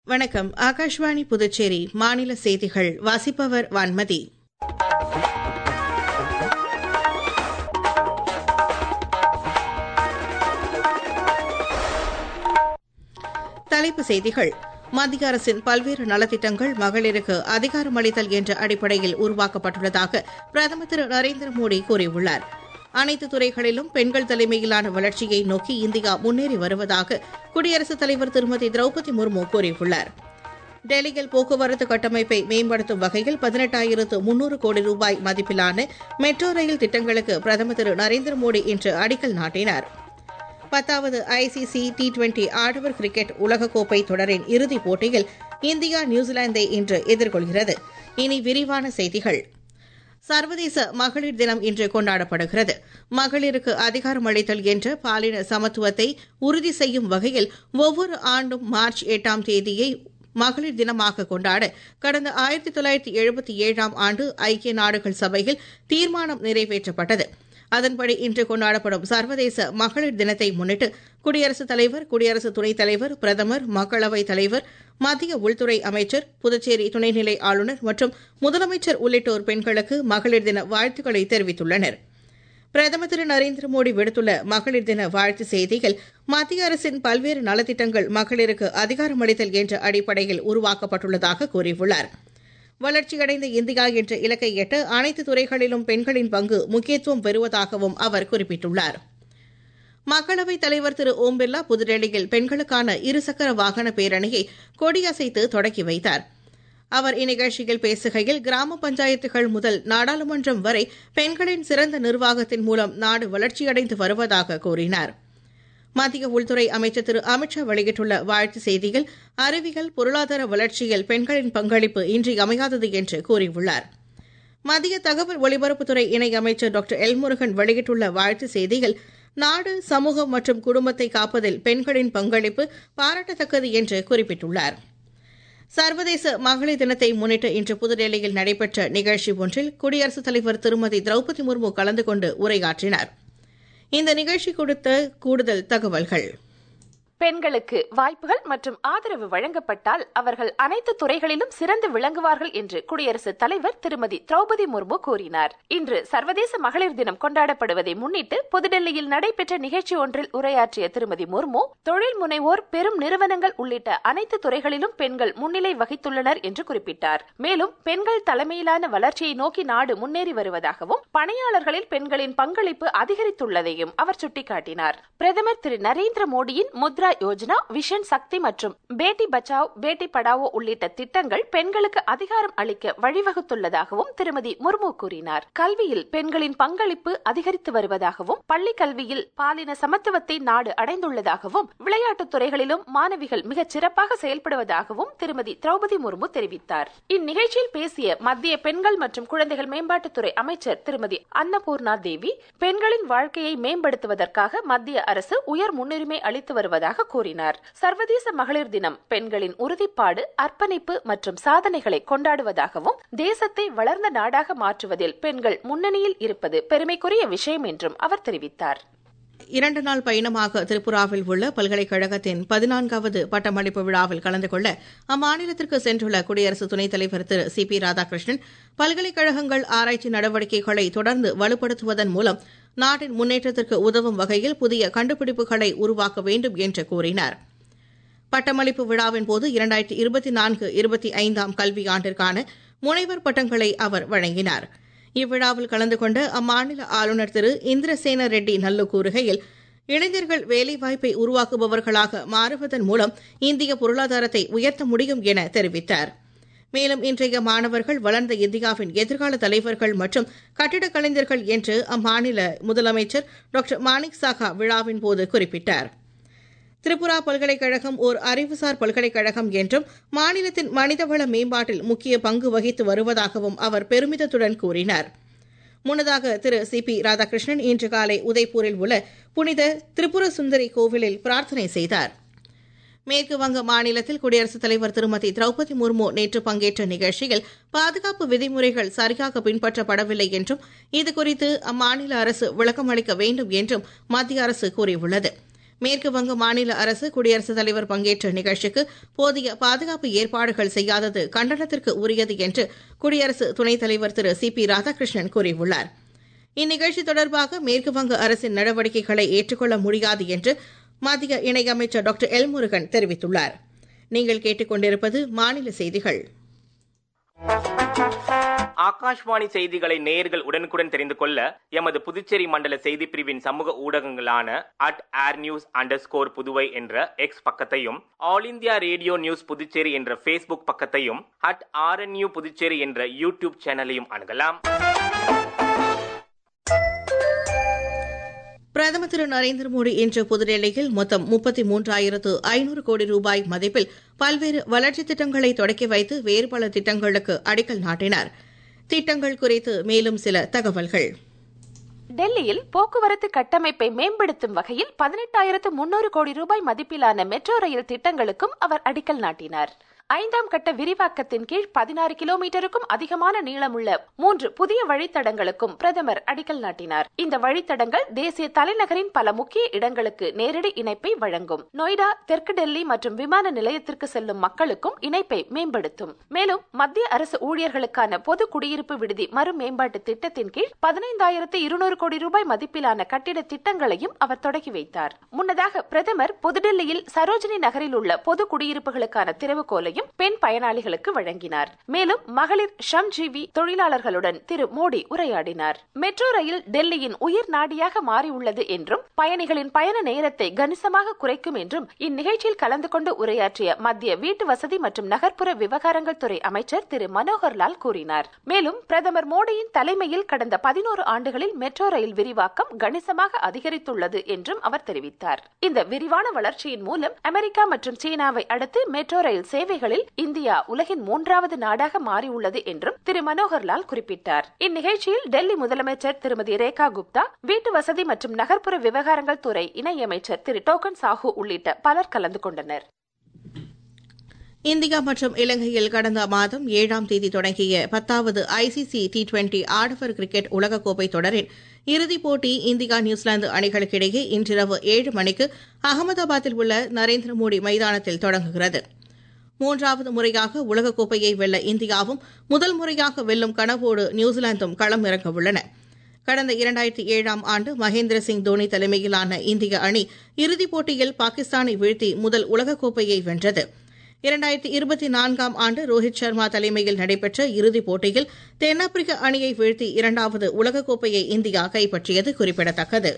வணக்கம் ஆகாஷ்வாணி புதுச்சேரி மாநில செய்திகள் வாசிப்பவர் வான்மதி தலைப்புச் செய்திகள் மத்திய அரசின் பல்வேறு நலத்திட்டங்கள் மகளிருக்கு அதிகாரமளித்தல் என்ற அடிப்படையில் உருவாக்கப்பட்டுள்ளதாக பிரதமர் திரு நரேந்திர மோடி கூறியுள்ளார் அனைத்து துறைகளிலும் பெண்கள் தலைமையிலான வளர்ச்சியை நோக்கி இந்தியா முன்னேறி வருவதாக குடியரசுத் தலைவர் திருமதி திரௌபதி முர்மு கூறியுள்ளார் டெல்லியில் போக்குவரத்து கட்டமைப்பை மேம்படுத்தும் வகையில் பதினெட்டாயிரத்து முன்னூறு கோடி ரூபாய் மதிப்பிலான மெட்ரோ ரயில் திட்டங்களுக்கு பிரதமர் திரு நரேந்திர மோடி இன்று அடிக்கல் நாட்டினார் பத்தாவது ஐசிசி டி டுவெண்டி ஆடவர் கிரிக்கெட் உலகக்கோப்பை தொடரின் இறுதிப் போட்டியில் இந்தியா நியூசிலாந்தை இன்று எதிர்கொள்கிறது இனி விரிவான செய்திகள் சர்வதேச மகளிர் தினம் இன்று கொண்டாடப்படுகிறது மகளிருக்கு அதிகாரம் அளித்தல் என்ற பாலின சமத்துவத்தை உறுதி செய்யும் வகையில் ஒவ்வொரு ஆண்டும் மார்ச் எட்டாம் தேதியை மகளிர் தினமாக கொண்டாட கடந்த ஆயிரத்தி தொள்ளாயிரத்தி எழுபத்தி ஏழாம் ஆண்டு ஐக்கிய நாடுகள் சபையில் தீர்மானம் நிறைவேற்றப்பட்டது அதன்படி இன்று கொண்டாடப்படும் சர்வதேச மகளிர் தினத்தை முன்னிட்டு குடியரசுத் தலைவர் குடியரசு துணைத் தலைவர் பிரதமர் மக்களவைத் தலைவர் மத்திய உள்துறை அமைச்சர் புதுச்சேரி துணைநிலை ஆளுநர் மற்றும் முதலமைச்சர் உள்ளிட்டோர் பெண்களுக்கு மகளிர் தின வாழ்த்துக்களை தெரிவித்துள்ளனா் பிரதமர் திரு நரேந்திர மோடி விடுத்துள்ள மகளிர் தின வாழ்த்து செய்தியில் மத்திய அரசின் பல்வேறு நலத்திட்டங்கள் மகளிருக்கு அதிகாரமளித்தல் என்ற அடிப்படையில் உருவாக்கப்பட்டுள்ளதாக கூறியுள்ளார் வளர்ச்சியடைந்த இந்தியா என்ற இலக்கை எட்ட அனைத்து துறைகளிலும் பெண்களின் பங்கு முக்கியத்துவம் பெறுவதாகவும் அவர் குறிப்பிட்டுள்ளார் மக்களவைத் தலைவர் திரு ஓம் பிர்லா புதுடெல்லியில் பெண்களுக்கான இருசக்கர வாகன பேரணியை கொடியசைத்து தொடக்கி வைத்தார் அவர் இந்நிகழ்ச்சியில் பேசுகையில் கிராம பஞ்சாயத்துகள் முதல் நாடாளுமன்றம் வரை பெண்களின் சிறந்த நிர்வாகத்தின் மூலம் நாடு வளர்ச்சியடைந்து வருவதாக கூறினார் மத்திய உள்துறை அமைச்சர் திரு அமித்ஷா வெளியிட்டுள்ள வாழ்த்து செய்தியில் அறிவியல் பொருளாதார வளர்ச்சியில் பெண்களின் பங்களிப்பு இன்றியமையாதது என்று கூறியுள்ளார் மத்திய தகவல் ஒலிபரப்புத்துறை இணையமைச்சர் டாக்டர் எல்முருகன் வெளியிட்டுள்ள வாழ்த்து செய்தியில் நாடு சமூகம் மற்றும் குடும்பத்தை காப்பதில் பெண்களின் பங்களிப்பு பாராட்டத்தக்கது என்று குறிப்பிட்டுள்ளார் சர்வதேச மகளிர் தினத்தை முன்னிட்டு இன்று புதுடெல்லியில் நடைபெற்ற நிகழ்ச்சி ஒன்றில் குடியரசுத் தலைவர் திருமதி திரௌபதி முர்மு கலந்து கொண்டு உரையாற்றினார் இந்த நிகழ்ச்சி கொடுத்த கூடுதல் தகவல்கள் பெண்களுக்கு வாய்ப்புகள் மற்றும் ஆதரவு வழங்கப்பட்டால் அவர்கள் அனைத்து துறைகளிலும் சிறந்து விளங்குவார்கள் என்று குடியரசுத் தலைவர் திருமதி திரௌபதி முர்மு கூறினார் இன்று சர்வதேச மகளிர் தினம் கொண்டாடப்படுவதை முன்னிட்டு புதுடெல்லியில் நடைபெற்ற நிகழ்ச்சி ஒன்றில் உரையாற்றிய திருமதி முர்மு தொழில் முனைவோர் பெரும் நிறுவனங்கள் உள்ளிட்ட அனைத்து துறைகளிலும் பெண்கள் முன்னிலை வகித்துள்ளனர் என்று குறிப்பிட்டார் மேலும் பெண்கள் தலைமையிலான வளர்ச்சியை நோக்கி நாடு முன்னேறி வருவதாகவும் பணியாளர்களில் பெண்களின் பங்களிப்பு அதிகரித்துள்ளதையும் அவர் சுட்டிக்காட்டினார் பிரதமர் திரு நரேந்திர மோடியின் முத்ரா யோஜனா விஷன் சக்தி மற்றும் பேட்டி பச்சாவ் பேட்டி படாவோ உள்ளிட்ட திட்டங்கள் பெண்களுக்கு அதிகாரம் அளிக்க வழிவகுத்துள்ளதாகவும் திருமதி முர்மு கூறினார் கல்வியில் பெண்களின் பங்களிப்பு அதிகரித்து வருவதாகவும் பள்ளி கல்வியில் பாலின சமத்துவத்தை நாடு அடைந்துள்ளதாகவும் விளையாட்டுத் துறைகளிலும் மாணவிகள் மிகச் சிறப்பாக செயல்படுவதாகவும் திருமதி திரௌபதி முர்மு தெரிவித்தார் இந்நிகழ்ச்சியில் பேசிய மத்திய பெண்கள் மற்றும் குழந்தைகள் மேம்பாட்டுத்துறை அமைச்சர் திருமதி அன்னபூர்ணா தேவி பெண்களின் வாழ்க்கையை மேம்படுத்துவதற்காக மத்திய அரசு உயர் முன்னுரிமை அளித்து வருவதாக கூறினார் சர்வதேச மகளிர் தினம் பெண்களின் உறுதிப்பாடு அர்ப்பணிப்பு மற்றும் சாதனைகளை கொண்டாடுவதாகவும் தேசத்தை வளர்ந்த நாடாக மாற்றுவதில் பெண்கள் முன்னணியில் இருப்பது பெருமைக்குரிய விஷயம் என்றும் அவர் தெரிவித்தார் இரண்டு நாள் பயணமாக திரிபுராவில் உள்ள பல்கலைக்கழகத்தின் பதினான்காவது பட்டமளிப்பு விழாவில் கலந்து கொள்ள அம்மாநிலத்திற்கு சென்றுள்ள குடியரசு துணைத் தலைவர் திரு சி பி ராதாகிருஷ்ணன் பல்கலைக்கழகங்கள் ஆராய்ச்சி நடவடிக்கைகளை தொடர்ந்து வலுப்படுத்துவதன் மூலம் நாட்டின் முன்னேற்றத்திற்கு உதவும் வகையில் புதிய கண்டுபிடிப்புகளை உருவாக்க வேண்டும் என்று கூறினார் பட்டமளிப்பு விழாவின் போது இரண்டாயிரத்தி இருபத்தி நான்கு இருபத்தி ஐந்தாம் கல்வியாண்டிற்கான முனைவர் பட்டங்களை அவர் வழங்கினார் இவ்விழாவில் கலந்து கொண்ட அம்மாநில ஆளுநர் திரு இந்திரசேன ரெட்டி நல்லு கூறுகையில் இளைஞர்கள் வேலைவாய்ப்பை உருவாக்குபவர்களாக மாறுவதன் மூலம் இந்திய பொருளாதாரத்தை உயர்த்த முடியும் என தெரிவித்தார் மேலும் இன்றைய மாணவர்கள் வளர்ந்த இந்தியாவின் எதிர்கால தலைவர்கள் மற்றும் கட்டிடக் கலைஞர்கள் என்று அம்மாநில முதலமைச்சர் டாக்டர் மாணிக் சாகா விழாவின் போது குறிப்பிட்டார் திரிபுரா பல்கலைக்கழகம் ஓர் அறிவுசார் பல்கலைக்கழகம் என்றும் மாநிலத்தின் மனிதவள மேம்பாட்டில் முக்கிய பங்கு வகித்து வருவதாகவும் அவர் பெருமிதத்துடன் கூறினார் முன்னதாக திரு சி பி ராதாகிருஷ்ணன் இன்று காலை உதய்பூரில் உள்ள புனித திரிபுர சுந்தரி கோவிலில் பிரார்த்தனை செய்தார் மேற்கு வங்க மாநிலத்தில் குடியரசுத் தலைவர் திருமதி திரௌபதி முர்மு நேற்று பங்கேற்ற நிகழ்ச்சியில் பாதுகாப்பு விதிமுறைகள் சரியாக பின்பற்றப்படவில்லை என்றும் இதுகுறித்து அம்மாநில அரசு விளக்கம் அளிக்க வேண்டும் என்றும் மத்திய அரசு கூறியுள்ளது மேற்கு வங்க மாநில அரசு குடியரசுத் தலைவர் பங்கேற்ற நிகழ்ச்சிக்கு போதிய பாதுகாப்பு ஏற்பாடுகள் செய்யாதது கண்டனத்திற்கு உரியது என்று குடியரசு துணைத் தலைவர் திரு சி பி ராதாகிருஷ்ணன் கூறியுள்ளார் இந்நிகழ்ச்சி தொடர்பாக மேற்கு வங்க அரசின் நடவடிக்கைகளை ஏற்றுக்கொள்ள முடியாது என்று மத்திய இணையமைச்சர் டாக்டர் எல் முருகன் தெரிவித்துள்ளார் நீங்கள் கேட்டுக்கொண்டிருப்பது மாநில செய்திகள் ஆகாஷ்வாணி செய்திகளை நேயர்கள் உடனுக்குடன் தெரிந்து கொள்ள எமது புதுச்சேரி மண்டல செய்தி பிரிவின் சமூக ஊடகங்களான at air news under score Puduvai என்ற எக்ஸ் பக்கத்தையும் All India Radio News Puducherry என்ற ஃபேஸ்புக் பக்கத்தையும் அட் ஆர்என்யூ புதுச்சேரி என்ற யூடியூப் சேனலையும் அணுகலாம் பிரதமர் திரு நரேந்திர மோடி இன்று புதுடெல்லியில் மொத்தம் முப்பத்தி மூன்றாயிரத்து ஐநூறு கோடி ரூபாய் மதிப்பில் பல்வேறு வளர்ச்சித் திட்டங்களை தொடக்கி வைத்து வேறு பல திட்டங்களுக்கு அடிக்கல் நாட்டினார் திட்டங்கள் குறித்து மேலும் சில தகவல்கள் டெல்லியில் போக்குவரத்து கட்டமைப்பை மேம்படுத்தும் வகையில் பதினெட்டாயிரத்து முன்னூறு கோடி ரூபாய் மதிப்பிலான மெட்ரோ ரயில் திட்டங்களுக்கும் அவர் அடிக்கல் நாட்டினார் ஐந்தாம் கட்ட விரிவாக்கத்தின் கீழ் பதினாறு கிலோமீட்டருக்கும் அதிகமான நீளமுள்ள மூன்று புதிய வழித்தடங்களுக்கும் பிரதமர் அடிக்கல் நாட்டினார் இந்த வழித்தடங்கள் தேசிய தலைநகரின் பல முக்கிய இடங்களுக்கு நேரடி இணைப்பை வழங்கும் நொய்டா தெற்கு டெல்லி மற்றும் விமான நிலையத்திற்கு செல்லும் மக்களுக்கும் இணைப்பை மேம்படுத்தும் மேலும் மத்திய அரசு ஊழியர்களுக்கான பொது குடியிருப்பு விடுதி மறு மேம்பாட்டு திட்டத்தின் கீழ் பதினைந்தாயிரத்து இருநூறு கோடி ரூபாய் மதிப்பிலான கட்டிட திட்டங்களையும் அவர் தொடங்கி வைத்தார் முன்னதாக பிரதமர் புதுடெல்லியில் சரோஜினி நகரில் உள்ள பொது குடியிருப்புகளுக்கான திறவுகோலையும் பெண் பயனாளிகளுக்கு வழங்கினார் மேலும் மகளிர் ஷம்ஜீவி தொழிலாளர்களுடன் திரு மோடி உரையாடினார் மெட்ரோ ரயில் டெல்லியின் உயிர் நாடியாக மாறியுள்ளது என்றும் பயணிகளின் பயண நேரத்தை கணிசமாக குறைக்கும் என்றும் இந்நிகழ்ச்சியில் கலந்து கொண்டு உரையாற்றிய மத்திய வீட்டு வசதி மற்றும் நகர்ப்புற விவகாரங்கள் துறை அமைச்சர் திரு மனோகர் லால் கூறினார் மேலும் பிரதமர் மோடியின் தலைமையில் கடந்த பதினோரு ஆண்டுகளில் மெட்ரோ ரயில் விரிவாக்கம் கணிசமாக அதிகரித்துள்ளது என்றும் அவர் தெரிவித்தார் இந்த விரிவான வளர்ச்சியின் மூலம் அமெரிக்கா மற்றும் சீனாவை அடுத்து மெட்ரோ ரயில் சேவைகளில் இந்தியா உலகின் மூன்றாவது நாடாக மாறியுள்ளது என்றும் திரு மனோகர் லால் குறிப்பிட்டார் இந்நிகழ்ச்சியில் டெல்லி முதலமைச்சர் திருமதி ரேகா குப்தா வீட்டு வசதி மற்றும் நகர்ப்புற விவகாரங்கள் துறை இணையமைச்சர் திரு டோக்கன் சாஹூ உள்ளிட்ட பலர் கலந்து கொண்டனர் இந்தியா மற்றும் இலங்கையில் கடந்த மாதம் ஏழாம் தேதி தொடங்கிய பத்தாவது ஐசிசி டி டுவெண்டி ஆடவர் கிரிக்கெட் உலகக்கோப்பை தொடரின் இறுதிப் போட்டி இந்தியா நியூசிலாந்து அணிகளுக்கிடையே இன்றிரவு ஏழு மணிக்கு அகமதாபாத்தில் உள்ள நரேந்திர மோடி மைதானத்தில் தொடங்குகிறது மூன்றாவது முறையாக உலகக்கோப்பையை வெல்ல இந்தியாவும் முதல் முறையாக வெல்லும் கனவோடு நியூசிலாந்தும் களம் இறங்க உள்ளன கடந்த இரண்டாயிரத்தி ஏழாம் ஆண்டு மகேந்திர சிங் தோனி தலைமையிலான இந்திய அணி இறுதிப் போட்டியில் பாகிஸ்தானை வீழ்த்தி முதல் உலகக்கோப்பையை வென்றது இரண்டாயிரத்தி இருபத்தி நான்காம் ஆண்டு ரோஹித் சர்மா தலைமையில் நடைபெற்ற இறுதிப் போட்டியில் தென்னாப்பிரிக்க அணியை வீழ்த்தி இரண்டாவது உலகக்கோப்பையை இந்தியா கைப்பற்றியது குறிப்பிடத்தக்கது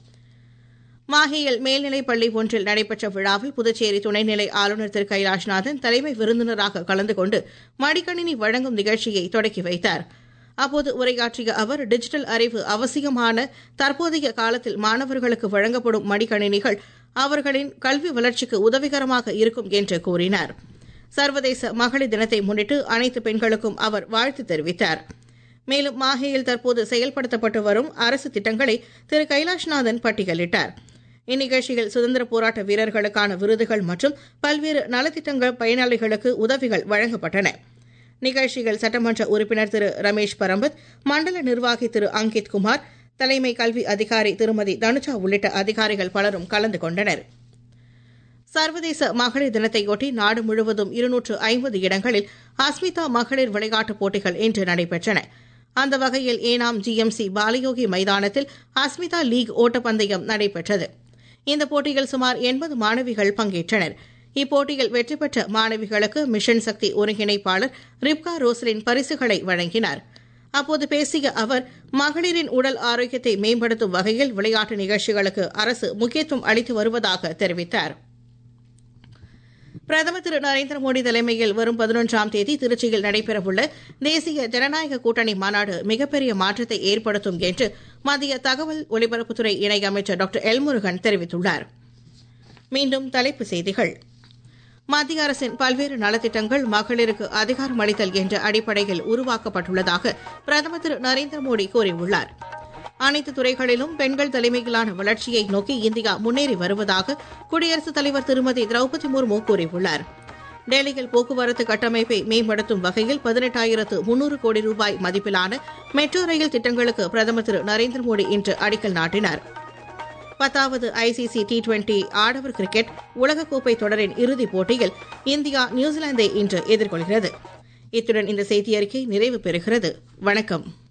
மாஹேயில் மேல்நிலைப் பள்ளி ஒன்றில் நடைபெற்ற விழாவில் புதுச்சேரி துணைநிலை ஆளுநர் திரு கைலாஷ்நாதன் தலைமை விருந்தினராக கலந்து கொண்டு மடிக்கணினி வழங்கும் நிகழ்ச்சியை தொடக்கி வைத்தார் அப்போது உரையாற்றிய அவர் டிஜிட்டல் அறிவு அவசியமான தற்போதைய காலத்தில் மாணவர்களுக்கு வழங்கப்படும் மடிக்கணினிகள் அவர்களின் கல்வி வளர்ச்சிக்கு உதவிகரமாக இருக்கும் என்று கூறினார் சர்வதேச மகளிர் தினத்தை முன்னிட்டு அனைத்து பெண்களுக்கும் அவர் வாழ்த்து தெரிவித்தார் மேலும் மாஹேயில் தற்போது செயல்படுத்தப்பட்டு வரும் அரசு திட்டங்களை திரு கைலாஷ்நாதன் பட்டியலிட்டார் இந்நிகழ்ச்சியில் சுதந்திர போராட்ட வீரர்களுக்கான விருதுகள் மற்றும் பல்வேறு நலத்திட்டங்கள் பயனாளிகளுக்கு உதவிகள் வழங்கப்பட்டன நிகழ்ச்சியில் சட்டமன்ற உறுப்பினர் திரு ரமேஷ் பரம்பத் மண்டல நிர்வாகி திரு அங்கித் குமார் தலைமை கல்வி அதிகாரி திருமதி தனுஜா உள்ளிட்ட அதிகாரிகள் பலரும் கலந்து கொண்டனர் சர்வதேச மகளிர் தினத்தையொட்டி நாடு முழுவதும் இருநூற்று ஐம்பது இடங்களில் அஸ்மிதா மகளிர் விளையாட்டுப் போட்டிகள் இன்று நடைபெற்றன அந்த வகையில் ஏனாம் ஜிஎம்சி பாலயோகி மைதானத்தில் அஸ்மிதா லீக் ஓட்டப்பந்தயம் நடைபெற்றது இந்த போட்டியில் சுமார் எண்பது மாணவிகள் பங்கேற்றனர் இப்போட்டியில் வெற்றி பெற்ற மாணவிகளுக்கு மிஷன் சக்தி ஒருங்கிணைப்பாளர் ரிப்கா ரோசலின் பரிசுகளை வழங்கினார் அப்போது பேசிய அவர் மகளிரின் உடல் ஆரோக்கியத்தை மேம்படுத்தும் வகையில் விளையாட்டு நிகழ்ச்சிகளுக்கு அரசு முக்கியத்துவம் அளித்து வருவதாக தெரிவித்தார் பிரதமர் திரு நரேந்திர மோடி தலைமையில் வரும் பதினொன்றாம் தேதி திருச்சியில் நடைபெறவுள்ள தேசிய ஜனநாயக கூட்டணி மாநாடு மிகப்பெரிய மாற்றத்தை ஏற்படுத்தும் என்று மத்திய தகவல் ஒலிபரப்புத்துறை இணையமைச்சர் டாக்டர் எல்முருகன் தெரிவித்துள்ளார் மீண்டும் தலைப்புச் செய்திகள் மத்திய அரசின் பல்வேறு நலத்திட்டங்கள் மகளிருக்கு அதிகாரம் அளித்தல் என்ற அடிப்படையில் உருவாக்கப்பட்டுள்ளதாக பிரதமர் திரு நரேந்திர மோடி கூறியுள்ளார் அனைத்து துறைகளிலும் பெண்கள் தலைமையிலான வளர்ச்சியை நோக்கி இந்தியா முன்னேறி வருவதாக குடியரசுத் தலைவர் திருமதி திரௌபதி முர்மு கூறியுள்ளார் டெல்லியில் போக்குவரத்து கட்டமைப்பை மேம்படுத்தும் வகையில் பதினெட்டாயிரத்து முன்னூறு கோடி ரூபாய் மதிப்பிலான மெட்ரோ ரயில் திட்டங்களுக்கு பிரதமர் திரு நரேந்திர மோடி இன்று அடிக்கல் நாட்டினார் பத்தாவது ஐசிசி டி டுவெண்டி ஆடவர் கிரிக்கெட் உலகக்கோப்பை தொடரின் இறுதிப் போட்டியில் இந்தியா நியூசிலாந்தை இன்று எதிர்கொள்கிறது இத்துடன் இந்த செய்தி அறிக்கை நிறைவு பெறுகிறது வணக்கம்